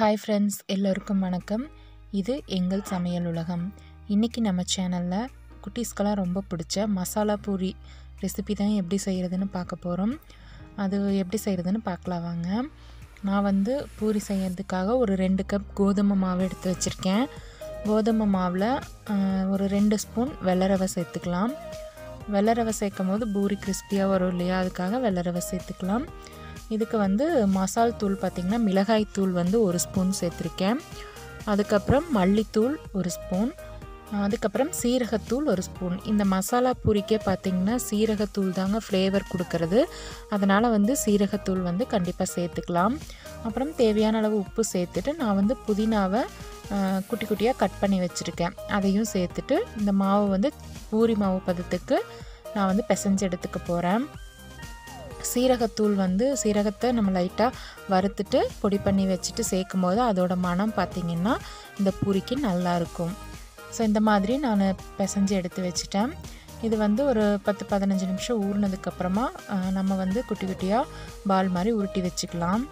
hi friends எல்லோருக்கும் வணக்கம் இது எங்கள் சமையல் உலகம் இன்றைக்கி நம்ம சேனலில் குட்டீஸ்க்கெல்லாம் ரொம்ப பிடிச்ச மசாலா பூரி ரெசிபி தான் எப்படி செய்கிறதுன்னு பார்க்க போகிறோம் அது எப்படி செய்கிறதுன்னு பார்க்கலாம் வாங்க நான் வந்து பூரி செய்கிறதுக்காக ஒரு ரெண்டு கப் கோதுமை மாவு எடுத்து வச்சுருக்கேன் கோதுமை மாவில் ஆஹ், ஒரு ரெண்டு ஸ்பூன் வெள்ளை ரவை சேர்த்துக்கலாம் வெள்ளை ரவை சேர்க்கும் போது பூரி கிறிஸ்பியாக வரும் இல்லையா அதுக்காக வெள்ளை ரவை சேர்த்துக்கலாம் இதுக்கு வந்து மசால் தூள் பார்த்திங்கன்னா மிளகாய் தூள் வந்து ஒரு ஸ்பூன் சேர்த்துருக்கேன் அதுக்கப்புறம் மல்லித்தூள் ஒரு ஸ்பூன் அதுக்கப்புறம் சீரகத்தூள் ஒரு ஸ்பூன் இந்த மசாலா பூரிக்கே பார்த்திங்கன்னா சீரகத்தூள் தாங்க ஃப்ளேவர் கொடுக்கறது அதனால் வந்து சீரகத்தூள் வந்து கண்டிப்பாக சேர்த்துக்கலாம் அப்புறம் தேவையான அளவு உப்பு சேர்த்துட்டு நான் வந்து புதினாவை ஆஹ், குட்டி குட்டியாக கட் பண்ணி வச்சுருக்கேன் அதையும் சேர்த்துட்டு இந்த மாவு வந்து பூரி மாவு பதத்துக்கு நான் வந்து பிசைஞ்சு எடுத்துக்க போகிறேன் சீரகத்தூள் வந்து சீரகத்தை நம்ம லைட்டாக வறுத்துட்டு பொடி பண்ணி வச்சுட்டு சேர்க்கும் போது அதோட மனம் பார்த்திங்கன்னா இந்த பூரிக்கு நல்லாயிருக்கும் ஸோ இந்த மாதிரி நான் பிசைஞ்சு எடுத்து வச்சுட்டேன் இது வந்து ஒரு பத்து பதினஞ்சு நிமிஷம் ஊறினதுக்கப்புறமா நம்ம வந்து குட்டி குட்டியாக பால் மாதிரி உருட்டி வச்சுக்கலாம்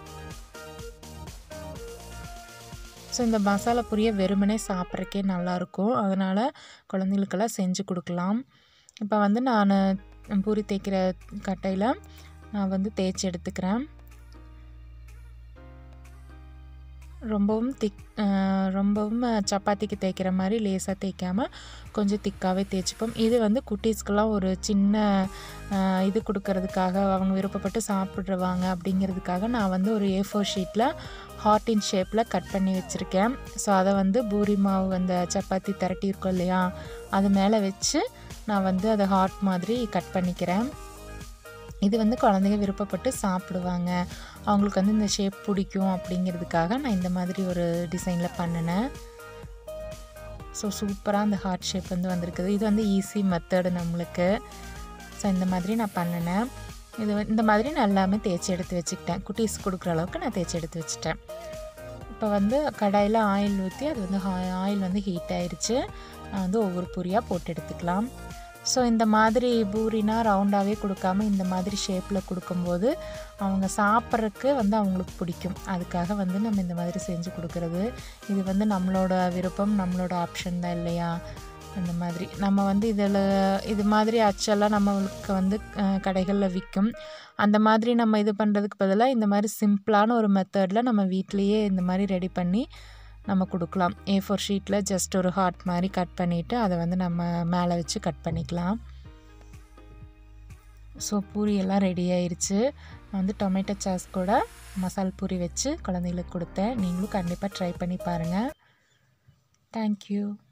ஸோ இந்த மசாலா பூரியை வெறுமனே சாப்பிட்றக்கே நல்லாயிருக்கும் அதனால் குழந்தைகளுக்கெல்லாம் செஞ்சு கொடுக்கலாம் இப்போ வந்து நான் பூரி தேய்க்கிற கட்டையில் நான் வந்து தேய்ச்சி எடுத்துக்கிறேன் ரொம்பவும் திக் ரொம்பவும் சப்பாத்திக்கு தேய்க்கிற மாதிரி லேசாக தேய்க்காமல் கொஞ்சம் திக்காகவே தேய்ச்சிப்போம் இது வந்து குட்டீஸ்க்கெல்லாம் ஒரு சின்ன ஆஹ், இது கொடுக்கறதுக்காக அவங்க விருப்பப்பட்டு சாப்பிட்ருவாங்க அப்படிங்கிறதுக்காக நான் வந்து ஒரு ஏ ஃபோர் ஷீட்டில் ஹார்டின் ஷேப்பில் கட் பண்ணி வச்சுருக்கேன் ஸோ அதை வந்து பூரி மாவு அந்த சப்பாத்தி திரட்டி இருக்கோம் இல்லையா அது மேலே வச்சு நான் வந்து அதை ஹார்ட் மாதிரி கட் பண்ணிக்கிறேன் இது வந்து குழந்தைங்க விருப்பப்பட்டு சாப்பிடுவாங்க அவங்களுக்கு வந்து இந்த ஷேப் பிடிக்கும் அப்படிங்கிறதுக்காக நான் இந்த மாதிரி ஒரு டிசைனில் பண்ணினேன் ஸோ சூப்பராக அந்த ஹார்ட் ஷேப் வந்து வந்திருக்குது இது வந்து ஈஸி மெத்தடு நம்மளுக்கு ஸோ இந்த மாதிரி நான் பண்ணினேன் இது வந்து- இந்த மாதிரி நான் எல்லாமே தேய்ச்சி எடுத்து வச்சுக்கிட்டேன் குட்டீஸ் கொடுக்குற அளவுக்கு நான் தேய்ச்சி எடுத்து வச்சுட்டேன் இப்போ வந்து கடாயில் ஆயில் ஊற்றி அது வந்து ஆயில் வந்து ஹீட் ஆயிருச்சு நான் வந்து ஒவ்வொரு பூரியாக போட்டு எடுத்துக்கலாம் ஸோ இந்த மாதிரி பூரினா ரவுண்டாகவே கொடுக்காம இந்த மாதிரி ஷேப்பில் கொடுக்கும்போது அவங்க சாப்பிட்றதுக்கு வந்து அவங்களுக்கு பிடிக்கும் அதுக்காக வந்து நம்ம இந்த மாதிரி செஞ்சு கொடுக்குறது இது வந்து நம்மளோட விருப்பம் நம்மளோட ஆப்ஷன் தான் இல்லையா அந்த மாதிரி நம்ம வந்து இதில் இது மாதிரி அச்செல்லாம் நம்மளுக்கு வந்து கடைகளில் விற்கும் அந்த மாதிரி நம்ம இது பண்ணுறதுக்கு பதிலாக இந்த மாதிரி சிம்பிளான ஒரு மெத்தடில் நம்ம வீட்லேயே இந்த மாதிரி ரெடி பண்ணி நம்ம கொடுக்கலாம் ஏ ஃபோர் ஷீட்டில் ஜஸ்ட் ஒரு ஹார்ட் மாதிரி கட் பண்ணிவிட்டு அதை வந்து நம்ம மேலே வச்சு கட் பண்ணிக்கலாம் ஸோ பூரி எல்லாம் ரெடி ஆயிருச்சு நான் வந்து டொமேட்டோ சாஸ் கூட மசால் பூரி வச்சு குழந்தைகளுக்கு கொடுத்தேன் நீங்களும் கண்டிப்பாக ட்ரை பண்ணி பாருங்கள் தேங்க்யூ